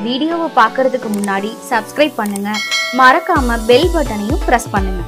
வீடியோவை பார்க்கறதுக்கு முன்னாடி சப்ஸ்கிரைப் பண்ணுங்க மறக்காம பெல் பட்டனையும் பிரஸ் பண்ணுங்க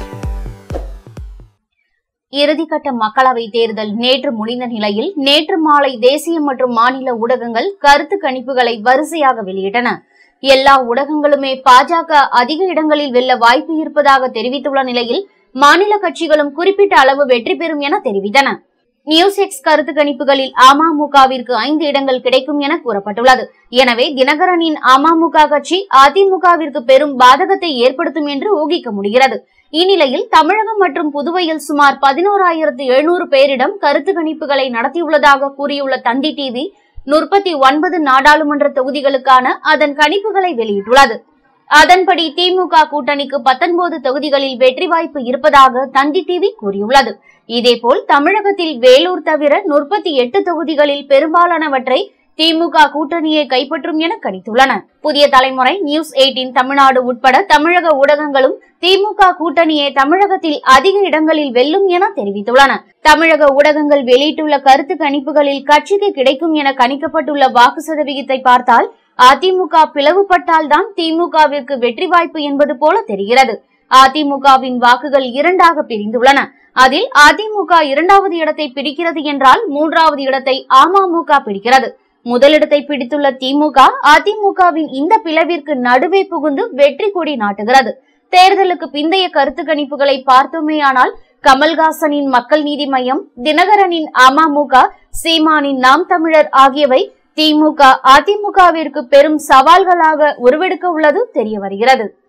இறுதிக்கட்ட மக்களவை தேர்தல் நேற்று முடிந்த நிலையில் நேற்று மாலை தேசிய மற்றும் மாநில ஊடகங்கள் கருத்து கணிப்புகளை வரிசையாக வெளியிட்டன எல்லா ஊடகங்களுமே பாஜக அதிக இடங்களில் வெல்ல வாய்ப்பு இருப்பதாக தெரிவித்துள்ள நிலையில் மாநில கட்சிகளும் குறிப்பிட்ட அளவு வெற்றி பெறும் என தெரிவித்தன நியூஸ் எக்ஸ் கருத்து கணிப்புகளில் அமமுகவிற்கு ஐந்து இடங்கள் கிடைக்கும் என கூறப்பட்டுள்ளது எனவே தினகரனின் அமமுக கட்சி அதிமுகவிற்கு பெரும் பாதகத்தை ஏற்படுத்தும் என்று ஊகிக்க முடிகிறது இந்நிலையில் தமிழகம் மற்றும் புதுவையில் சுமார் பதினோராயிரத்து எழுநூறு பேரிடம் கருத்து கணிப்புகளை நடத்தியுள்ளதாக கூறியுள்ள தந்தி டிவி முப்பத்தி ஒன்பது நாடாளுமன்ற தொகுதிகளுக்கான அதன் கணிப்புகளை வெளியிட்டுள்ளது அதன்படி திமுக கூட்டணிக்கு பத்தொன்பது தொகுதிகளில் வெற்றி வாய்ப்பு இருப்பதாக தந்தி டிவி கூறியுள்ளது இதேபோல் தமிழகத்தில் வேலூர் தவிர முப்பத்தி எட்டு தொகுதிகளில் பெரும்பாலானவற்றை திமுக கூட்டணியை கைப்பற்றும் என கணித்துள்ளன புதிய தலைமுறை நியூஸ் எயிட்டின் தமிழ்நாடு உட்பட தமிழக ஊடகங்களும் திமுக கூட்டணியே தமிழகத்தில் அதிக இடங்களில் வெல்லும் என தெரிவித்துள்ளன தமிழக ஊடகங்கள் வெளியிட்டுள்ள கருத்து கணிப்புகளில் கட்சிக்கு கிடைக்கும் என கணிக்கப்பட்டுள்ள வாக்கு சதவிகிதத்தை பார்த்தால் அதிமுக பிளவுபட்டால் தான் திமுகவிற்கு வெற்றி வாய்ப்பு என்பது போல தெரிகிறது அதிமுகவின் வாக்குகள் இரண்டாக பிரிந்துள்ளன அதில் அதிமுக இரண்டாவது இடத்தை பிடிக்கிறது என்றால் மூன்றாவது இடத்தை அமமுக பிடிக்கிறது முதலிடத்தை பிடித்துள்ள திமுக அதிமுகவின் இந்த பிளவிற்கு நடுவே புகுந்து வெற்றி கொடி நாட்டுகிறது தேர்தலுக்கு பிந்தைய கருத்து கணிப்புகளை பார்த்தோமேயானால் கமல்ஹாசனின் மக்கள் நீதி மையம் தினகரனின் அமமுக சீமானின் நாம் தமிழர் ஆகியவை திமுக அதிமுகவிற்கு பெரும் சவால்களாக உருவெடுக்க உள்ளது தெரிய வருகிறது